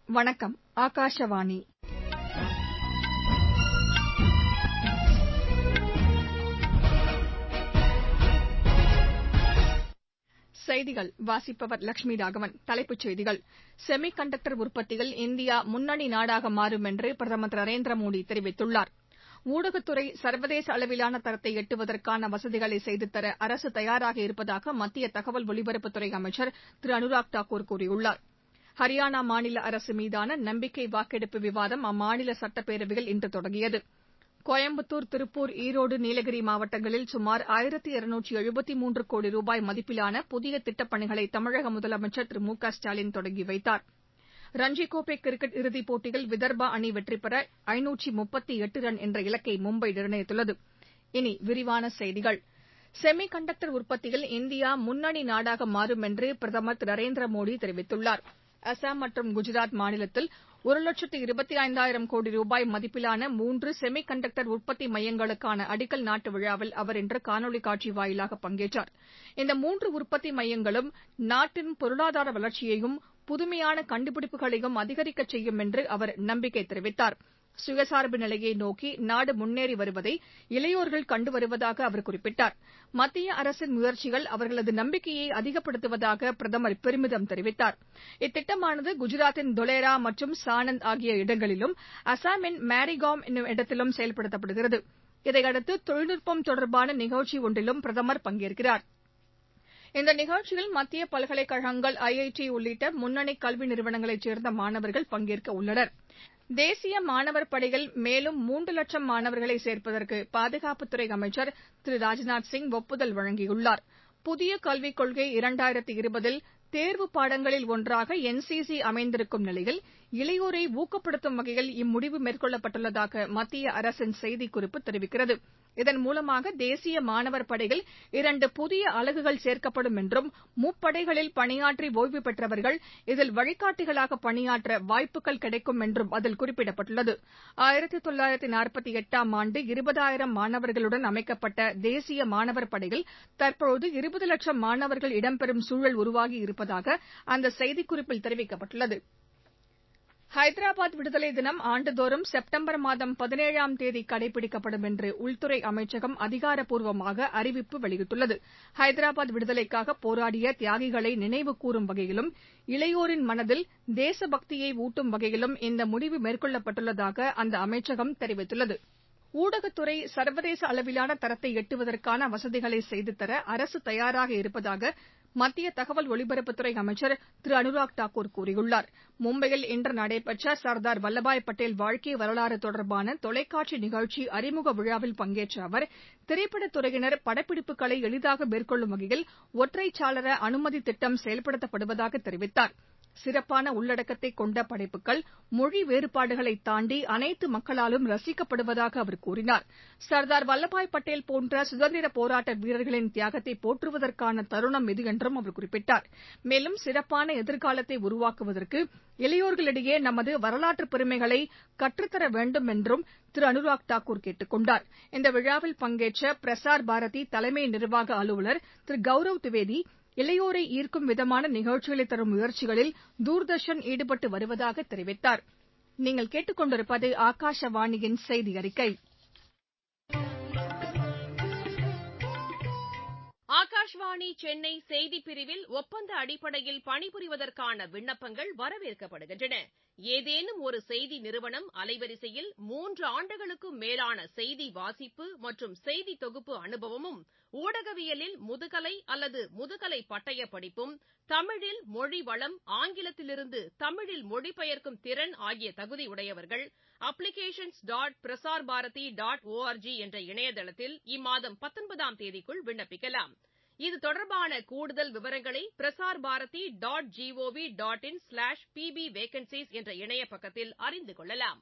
வணக்கம் ஆகாஷவாணி செய்திகள் வாசிப்பவர் லட்சுமி ராகவன் தலைப்புச் செய்திகள் செமி கண்டக்டர் உற்பத்தியில் இந்தியா முன்னணி நாடாக மாறும் என்று பிரதமர் திரு நரேந்திர மோடி தெரிவித்துள்ளார் ஊடகத்துறை சர்வதேச அளவிலான தரத்தை எட்டுவதற்கான வசதிகளை செய்துதர அரசு தயாராக இருப்பதாக மத்திய தகவல் ஒலிபரப்புத்துறை அமைச்சர் திரு அனுராக் தாக்கூர் கூறியுள்ளார் ஹரியானா மாநில அரசு மீதான நம்பிக்கை வாக்கெடுப்பு விவாதம் அம்மாநில சட்டப்பேரவையில் இன்று தொடங்கியது கோயம்புத்தூர் திருப்பூர் ஈரோடு நீலகிரி மாவட்டங்களில் சுமார் ஆயிரத்து இருநூற்று எழுபத்து மூன்று கோடி ரூபாய் மதிப்பிலான புதிய திட்டப் பணிகளை தமிழக முதலமைச்சர் திரு மு க ஸ்டாலின் தொடங்கி வைத்தார் ரஞ்சி கோப்பை கிரிக்கெட் இறுதிப் போட்டியில் விதர்பா அணி வெற்றி பெற ஐநூற்று முப்பத்து எட்டு ரன் என்ற இலக்கை மும்பை நிர்ணயித்துள்ளது இனி விரிவான செய்திகள் செமி கண்டக்டர் உற்பத்தியில் இந்தியா முன்னணி நாடாக மாறும் என்று பிரதமர் திரு நரேந்திர மோடி தெரிவித்துள்ளார் அசாம் மற்றும் குஜராத் மாநிலத்தில் ஒரு லட்சத்து இருபத்தி ஐந்தாயிரம் கோடி ரூபாய் மதிப்பிலான மூன்று செமி கண்டக்டர் உற்பத்தி மையங்களுக்கான அடிக்கல் நாட்டு விழாவில் அவர் இன்று காணொலி காட்சி வாயிலாக பங்கேற்றார் இந்த மூன்று உற்பத்தி மையங்களும் நாட்டின் பொருளாதார வளர்ச்சியையும் புதுமையான கண்டுபிடிப்புகளையும் அதிகரிக்கச் செய்யும் என்று அவர் நம்பிக்கை தெரிவித்தார் சுயசார்பு நிலையை நோக்கி நாடு முன்னேறி வருவதை இளையோர்கள் கண்டு வருவதாக அவர் குறிப்பிட்டார் மத்திய அரசின் முயற்சிகள் அவர்களது நம்பிக்கையை அதிகப்படுத்துவதாக பிரதமர் பெருமிதம் தெரிவித்தார் இத்திட்டமானது குஜராத்தின் தொலேரா மற்றும் சானந்த் ஆகிய இடங்களிலும் அசாமின் மேரிகாம் என்னும் இடத்திலும் செயல்படுத்தப்படுகிறது இதையடுத்து தொழில்நுட்பம் தொடர்பான நிகழ்ச்சி ஒன்றிலும் பிரதமர் பங்கேற்கிறார் இந்த நிகழ்ச்சியில் மத்திய பல்கலைக்கழகங்கள் ஐ ஐ டி உள்ளிட்ட முன்னணி கல்வி நிறுவனங்களைச் சேர்ந்த மாணவர்கள் பங்கேற்க உள்ளனர் தேசிய மாணவர் படையில் மேலும் மூன்று லட்சம் மாணவர்களை சேர்ப்பதற்கு பாதுகாப்புத்துறை அமைச்சர் திரு ராஜ்நாத் சிங் ஒப்புதல் வழங்கியுள்ளார் புதிய கல்விக் கொள்கை இரண்டாயிரத்து இருபதில் தேர்வு பாடங்களில் ஒன்றாக என் சி சி அமைந்திருக்கும் நிலையில் இளையோரை ஊக்கப்படுத்தும் வகையில் இம்முடிவு மேற்கொள்ளப்பட்டுள்ளதாக மத்திய அரசின் செய்திக்குறிப்பு தெரிவிக்கிறது இதன் மூலமாக தேசிய மாணவர் படையில் இரண்டு புதிய அலகுகள் சேர்க்கப்படும் என்றும் முப்படைகளில் பணியாற்றி ஒய்வு பெற்றவர்கள் இதில் வழிகாட்டிகளாக பணியாற்ற வாய்ப்புகள் கிடைக்கும் என்றும் அதில் குறிப்பிடப்பட்டுள்ளது ஆயிரத்து தொள்ளாயிரத்து நாற்பத்தி எட்டாம் ஆண்டு இருபதாயிரம் மாணவர்களுடன் அமைக்கப்பட்ட தேசிய மாணவர் படையில் தற்போது இருபது லட்சம் மாணவர்கள் இடம்பெறும் சூழல் உருவாகி இருப்பதாக அந்த செய்திக்குறிப்பில் தெரிவிக்கப்பட்டுள்ளது ஹைதராபாத் விடுதலை தினம் ஆண்டுதோறும் செப்டம்பர் மாதம் பதினேழாம் தேதி கடைபிடிக்கப்படும் என்று உள்துறை அமைச்சகம் அதிகாரப்பூர்வமாக அறிவிப்பு வெளியிட்டுள்ளது ஹைதராபாத் விடுதலைக்காக போராடிய தியாகிகளை நினைவு கூறும் வகையிலும் இளையோரின் மனதில் தேசபக்தியை ஊட்டும் வகையிலும் இந்த முடிவு மேற்கொள்ளப்பட்டுள்ளதாக அந்த அமைச்சகம் தெரிவித்துள்ளது ஊடகத்துறை சர்வதேச அளவிலான தரத்தை எட்டுவதற்கான வசதிகளை செய்துதர அரசு தயாராக இருப்பதாக மத்திய தகவல் ஒலிபரப்புத்துறை அமைச்சர் திரு அனுராக் தாக்கூர் கூறியுள்ளார் மும்பையில் இன்று நடைபெற்ற சர்தார் வல்லபாய் பட்டேல் வாழ்க்கை வரலாறு தொடர்பான தொலைக்காட்சி நிகழ்ச்சி அறிமுக விழாவில் பங்கேற்ற அவர் திரைப்படத் துறையினர் படப்பிடிப்புகளை எளிதாக மேற்கொள்ளும் வகையில் ஒற்றைச் சாளர அனுமதி திட்டம் செயல்படுத்தப்படுவதாக தெரிவித்தார் சிறப்பான உள்ளடக்கத்தை கொண்ட படைப்புகள் மொழி வேறுபாடுகளை தாண்டி அனைத்து மக்களாலும் ரசிக்கப்படுவதாக அவர் கூறினார் சர்தார் வல்லபாய் பட்டேல் போன்ற சுதந்திர போராட்ட வீரர்களின் தியாகத்தை போற்றுவதற்கான தருணம் இது என்றும் அவர் குறிப்பிட்டார் மேலும் சிறப்பான எதிர்காலத்தை உருவாக்குவதற்கு இளையோர்களிடையே நமது வரலாற்று பெருமைகளை கற்றுத்தர வேண்டும் என்றும் திரு அனுராக் தாக்கூர் கேட்டுக் கொண்டார் இந்த விழாவில் பங்கேற்ற பிரசார் பாரதி தலைமை நிர்வாக அலுவலர் திரு கௌரவ் திவேதி இளையோரை ஈர்க்கும் விதமான நிகழ்ச்சிகளை தரும் முயற்சிகளில் தூர்தர்ஷன் ஈடுபட்டு வருவதாக தெரிவித்தார் நீங்கள் கேட்டுக்கொண்டிருப்பது ஆகாஷவாணியின் செய்தி அறிக்கை ஆகாஷ்வாணி சென்னை செய்திப் பிரிவில் ஒப்பந்த அடிப்படையில் பணிபுரிவதற்கான விண்ணப்பங்கள் வரவேற்கப்படுகின்றன ஏதேனும் ஒரு செய்தி நிறுவனம் அலைவரிசையில் மூன்று ஆண்டுகளுக்கும் மேலான செய்தி வாசிப்பு மற்றும் செய்தி தொகுப்பு அனுபவமும் ஊடகவியலில் முதுகலை அல்லது முதுகலை பட்டய படிப்பும் தமிழில் மொழி வளம் ஆங்கிலத்திலிருந்து தமிழில் மொழிபெயர்க்கும் திறன் ஆகிய தகுதியுடையவர்கள் applications dot Prasar Bharati dot org என்ற இணையதளத்தில் இம்மாதம் பத்தொன்பதாம் தேதிக்குள் விண்ணப்பிக்கலாம் இது தொடர்பான கூடுதல் விவரங்களை Prasar Bharati dot GOV dot in slash PB vacancies என்ற இணைய பக்கத்தில் அறிந்து கொள்ளலாம்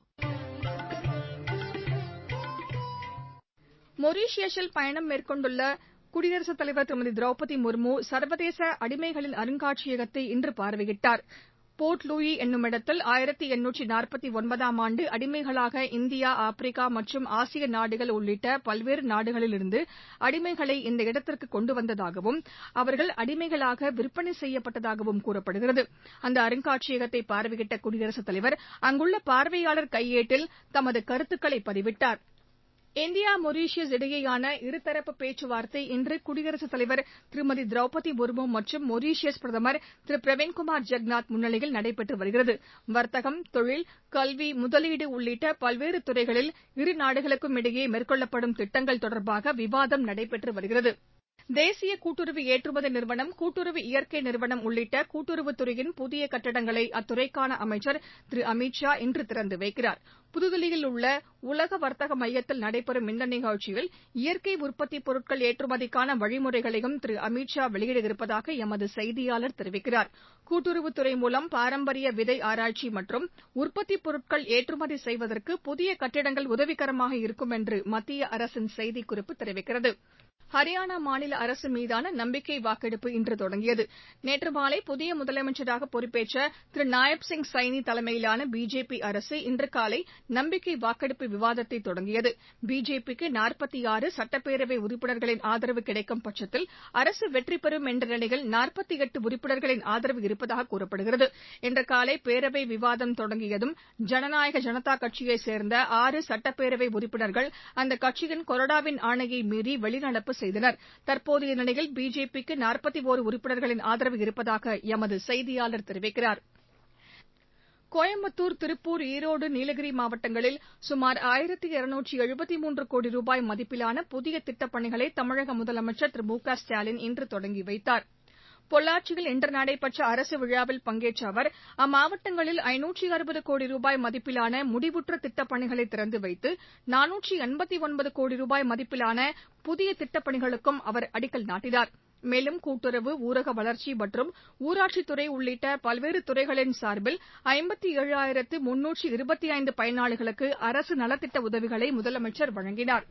மொரீஷியஸில் பயணம் மேற்கொண்டுள்ள குடியரசுத் தலைவர் திருமதி திரௌபதி முர்மு சர்வதேச அடிமைகளின் அருங்காட்சியகத்தை இன்று பார்வையிட்டார் போர்ட் லூயி என்னுமிடத்தில் ஆயிரத்து எண்ணூற்று நாற்பத்தி ஒன்பதாம் ஆண்டு அடிமைகளாக இந்தியா ஆப்பிரிக்கா மற்றும் ஆசிய நாடுகள் உள்ளிட்ட பல்வேறு நாடுகளிலிருந்து அடிமைகளை இந்த இடத்திற்கு கொண்டு வந்ததாகவும் அவர்கள் அடிமைகளாக விற்பனை செய்யப்பட்டதாகவும் கூறப்படுகிறது அந்த அருங்காட்சியகத்தை பார்வையிட்ட குடியரசுத் தலைவர் அங்குள்ள பார்வையாளர் கையேட்டில் தமது கருத்துக்களை பதிவிட்டார் இந்தியா மொரீஷியஸ் இடையேயான இருதரப்பு பேச்சுவார்த்தை இன்று குடியரசுத் தலைவர் திருமதி திரௌபதி முர்மு மற்றும் மொரீஷியஸ் பிரதமர் திரு பிரவீன்குமார் ஜெகநாத் முன்னிலையில் நடைபெற்று வருகிறது வர்த்தகம் தொழில் கல்வி முதலீடு உள்ளிட்ட பல்வேறு துறைகளில் இரு நாடுகளுக்கும் இடையே மேற்கொள்ளப்படும் திட்டங்கள் தொடர்பாக விவாதம் நடைபெற்று வருகிறது தேசிய கூட்டுறவு ஏற்றுமதி நிறுவனம் கூட்டுறவு இயற்கை நிறுவனம் உள்ளிட்ட கூட்டுறவுத்துறையின் புதிய கட்டடங்களை அத்துறைக்கான அமைச்சர் திரு அமித் ஷா இன்று திறந்து வைக்கிறார் புதுதில்லியில் உள்ள உலக வர்த்தக மையத்தில் நடைபெறும் இந்த நிகழ்ச்சியில் இயற்கை உற்பத்தி பொருட்கள் ஏற்றுமதிக்கான வழிமுறைகளையும் திரு அமித் ஷா வெளியிட இருப்பதாக எமது செய்தியாளர் தெரிவிக்கிறார் கூட்டுறவுத்துறை மூலம் பாரம்பரிய விதை ஆராய்ச்சி மற்றும் உற்பத்தி பொருட்கள் ஏற்றுமதி செய்வதற்கு புதிய கட்டிடங்கள் உதவிகரமாக இருக்கும் என்று மத்திய அரசின் செய்திக்குறிப்பு தெரிவிக்கிறது ஹரியானா மாநில அரசு மீதான நம்பிக்கை வாக்கெடுப்பு இன்று தொடங்கியது நேற்று மாலை புதிய முதலமைச்சராக பொறுப்பேற்ற திரு நாயப் சிங் சைனி தலைமையிலான பிஜேபி அரசு இன்று காலை நம்பிக்கை வாக்கெடுப்பு விவாதத்தை தொடங்கியது பிஜேபிக்கு நாற்பத்தி ஆறு சட்டப்பேரவை உறுப்பினர்களின் ஆதரவு கிடைக்கும் பட்சத்தில் அரசு வெற்றி பெறும் என்ற நிலையில் நாற்பத்தி எட்டு உறுப்பினர்களின் ஆதரவு இருப்பதாக கூறப்படுகிறது இன்று காலை பேரவை விவாதம் தொடங்கியதும் ஜனநாயக ஜனதா கட்சியைச் சேர்ந்த ஆறு சட்டப்பேரவை உறுப்பினர்கள் அந்த கட்சியின் கொறடாவின் ஆணையை மீறி வெளிநடப்பு செய்தனர் தற்போதைய நிலையில் பிஜேபிக்கு நாற்பத்தி ஒரு உறுப்பினர்களின் ஆதரவு இருப்பதாக எமது செய்தியாளர் தெரிவிக்கிறார் கோயம்புத்தூர் திருப்பூர் ஈரோடு நீலகிரி மாவட்டங்களில் சுமார் ஆயிரத்து இருநூற்று எழுபத்தி மூன்று கோடி ரூபாய் மதிப்பிலான புதிய திட்டப் பணிகளை தமிழக முதலமைச்சர் திரு மு க ஸ்டாலின் இன்று தொடங்கி வைத்தார் பொள்ளாச்சியில் இன்று நடைபெற்ற அரசு விழாவில் பங்கேற்ற அவர் அம்மாவட்டங்களில் ஐநூற்று அறுபது கோடி ரூபாய் மதிப்பிலான முடிவுற்ற திட்டப் பணிகளை திறந்து வைத்து நானூற்று எண்பத்தி ஒன்பது கோடி ரூபாய் மதிப்பிலான புதிய திட்டப் பணிகளுக்கும் அவர் அடிக்கல் நாட்டினார் மேலும் கூட்டுறவு ஊரக வளர்ச்சி மற்றும் ஊராட்சித்துறை உள்ளிட்ட பல்வேறு துறைகளின் சார்பில் ஐம்பத்தி ஏழாயிரத்து முன்னூற்று இருபத்தி ஐந்து பயனாளிகளுக்கு அரசு நலத்திட்ட உதவிகளை முதலமைச்சர் வழங்கினார்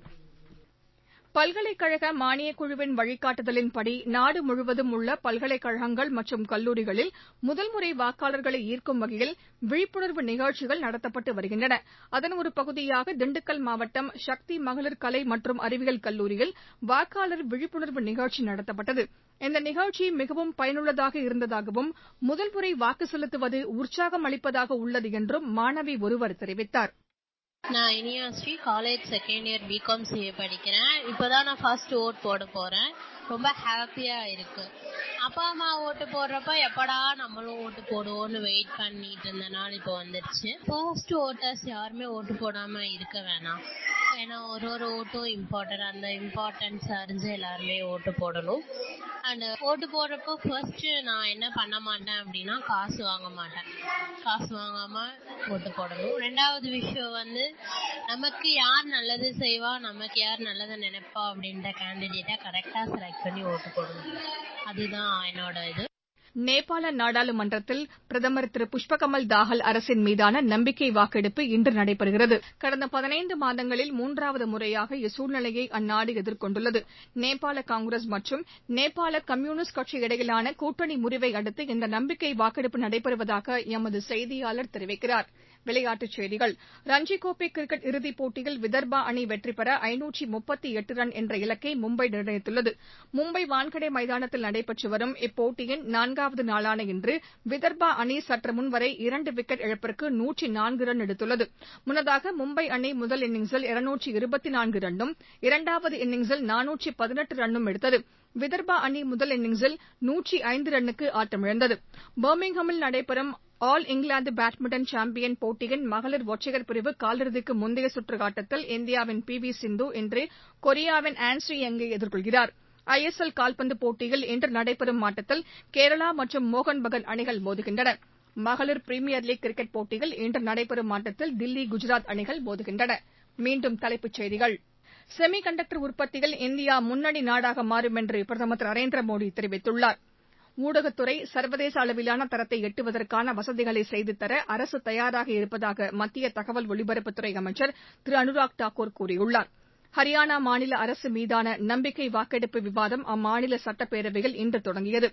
பல்கலைக்கழக மானியக் குழுவின் வழிகாட்டுதலின்படி நாடு முழுவதும் உள்ள பல்கலைக்கழகங்கள் மற்றும் கல்லூரிகளில் முதல்முறை வாக்காளர்களை ஈர்க்கும் வகையில் விழிப்புணர்வு நிகழ்ச்சிகள் நடத்தப்பட்டு வருகின்றன அதன் ஒரு பகுதியாக திண்டுக்கல் மாவட்டம் சக்தி மகளிர் கலை மற்றும் அறிவியல் கல்லூரியில் வாக்காளர் விழிப்புணர்வு நிகழ்ச்சி நடத்தப்பட்டது இந்த நிகழ்ச்சி மிகவும் பயனுள்ளதாக இருந்ததாகவும் முதல்முறை வாக்கு செலுத்துவது உற்சாகம் அளிப்பதாக உள்ளது என்றும் மாணவி ஒருவர் தெரிவித்தார் நான் Iniyasri college second year B Com CA படிக்கிறேன் இப்போதான் நான் ஃபர்ஸ்ட் ஓட் போட போறேன் ரொம்ப ஹாப்பியா இருக்கு அப்பா அம்மா ஓட்டு போடுறப்ப எப்படா நம்மளும் ஓட்டு போடுவோம்னு வெயிட் பண்ணிட்டு இருந்த நாள் இப்போ வந்துருச்சு ஃபர்ஸ்ட் ஓட்டர்ஸ் யாருமே ஓட்டு போடாம இருக்க வேணாம் ஏன்னா ஒரு ஒரு ஓட்டும் இம்பார்ட்டன்ட் அந்த இம்பார்ட்டன்ஸ் அறிஞ்சு எல்லாருமே ஓட்டு போடணும் அண்ட் ஓட்டு போடுறப்போ ஃபர்ஸ்ட் நான் என்ன பண்ண மாட்டேன் அப்படின்னா காசு வாங்க மாட்டேன் காசு வாங்காம ஓட்டு போடணும் ரெண்டாவது விஷயம் வந்து நமக்கு யார் நல்லது செய்வா நமக்கு யார் நல்லதை நினைப்பா அப்படின்ற கேண்டிடேட்டை கரெக்டா செலக்ட் பண்ணி ஓட்டு போடணும் அதுதான் என்னோட இது நேபாள நாடாளுமன்றத்தில் பிரதமர் திரு புஷ்பகமல் தாகல் அரசின் மீதான நம்பிக்கை வாக்கெடுப்பு இன்று நடைபெறுகிறது கடந்த பதினைந்து மாதங்களில் மூன்றாவது முறையாக இச்சூழ்நிலையை அந்நாடு எதிர்கொண்டுள்ளது நேபாள காங்கிரஸ் மற்றும் நேபாள கம்யூனிஸ்ட் கட்சி இடையிலான கூட்டணி முறிவை அடுத்து இந்த நம்பிக்கை வாக்கெடுப்பு நடைபெறுவதாக எமது செய்தியாளர் தெரிவிக்கிறார் விளையாட்டுச் செய்திகள் ரஞ்சிக் கோப்பை கிரிக்கெட் இறுதிப் போட்டியில் விதர்பா அணி வெற்றி பெற ஐநூற்று முப்பத்தி எட்டு ரன் என்ற இலக்கை மும்பை நிர்ணயித்துள்ளது மும்பை வான்கடே மைதானத்தில் நடைபெற்று வரும் இப்போட்டியின் நான்காவது நாளான இன்று விதர்பா அணி சற்று முன்வரை இரண்டு விக்கெட் இழப்பிற்கு நூற்று நான்கு ரன் எடுத்துள்ளது முன்னதாக மும்பை அணி முதல் இன்னிங்ஸில் இருநூற்று இருபத்தி நான்கு ரன்னும் இரண்டாவது இன்னிங்ஸில் நானூற்று பதினெட்டு ரன்னும் எடுத்தது விதர்பா அணி முதல் இன்னிங்ஸில் நூற்று ஐந்து ரன்னுக்கு ஆட்டமிழந்தது பர்மிங்ஹாமில் நடைபெறும் ஆல் இங்கிலாந்து பேட்மிண்டன் சாம்பியன் போட்டியின் மகளிர் ஒற்றையர் பிரிவு காலிறுதிக்கு முந்தைய சுற்று ஆட்டத்தில் இந்தியாவின் பி வி சிந்து இன்று கொரியாவின் ஆன் ஸீ யங்கை எதிர்கொள்கிறார் ஐ எஸ் எல் கால்பந்து போட்டியில் இன்று நடைபெறும் ஆட்டத்தில் கேரளா மற்றும் மோகன் பகான் அணிகள் மோதுகின்றன மகளிர் பிரீமியர் லீக் கிரிக்கெட் போட்டியில் இன்று நடைபெறும் ஆட்டத்தில் தில்லி குஜராத் அணிகள் மோதுகின்றன மீண்டும் தலைப்புச் செய்திகள் செமி கண்டக்டர் உற்பத்தியில் இந்தியா முன்னணி நாடாக மாறும் என்று பிரதமர் திரு நரேந்திர மோடி தெரிவித்துள்ளார் ஊடகத்துறை சர்வதேச அளவிலான தரத்தை எட்டுவதற்கான வசதிகளை செய்து தர அரசு தயாராக இருப்பதாக மத்திய தகவல் ஒலிபரப்புத்துறை அமைச்சர் திரு அனுராக் தாக்கூர் கூறியுள்ளார் ஹரியானா மாநில அரசு மீதான நம்பிக்கை வாக்கெடுப்பு விவாதம் அம்மாநில சட்டப்பேரவையில் இன்று தொடங்கியது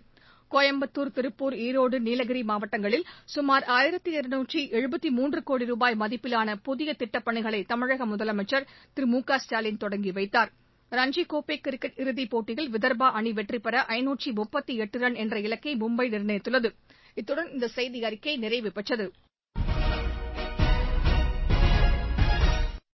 கோயம்புத்தூர் திருப்பூர் ஈரோடு நீலகிரி மாவட்டங்களில் சுமார் ஆயிரத்து இருநூற்றி எழுபத்தி மூன்று கோடி ரூபாய் மதிப்பிலான புதிய திட்டப்பணிகளை தமிழக முதலமைச்சர் திரு மு க ஸ்டாலின் தொடங்கி வைத்தார் ரஞ்சி கோப்பை கிரிக்கெட் இறுதிப் போட்டியில் விதர்பா அணி வெற்றி பெற ஐநூற்றி முப்பத்தி எட்டு ரன் என்ற இலக்கை மும்பை நிர்ணயித்துள்ளது இத்துடன் இந்த செய்தி அறிக்கை நிறைவு பெற்றது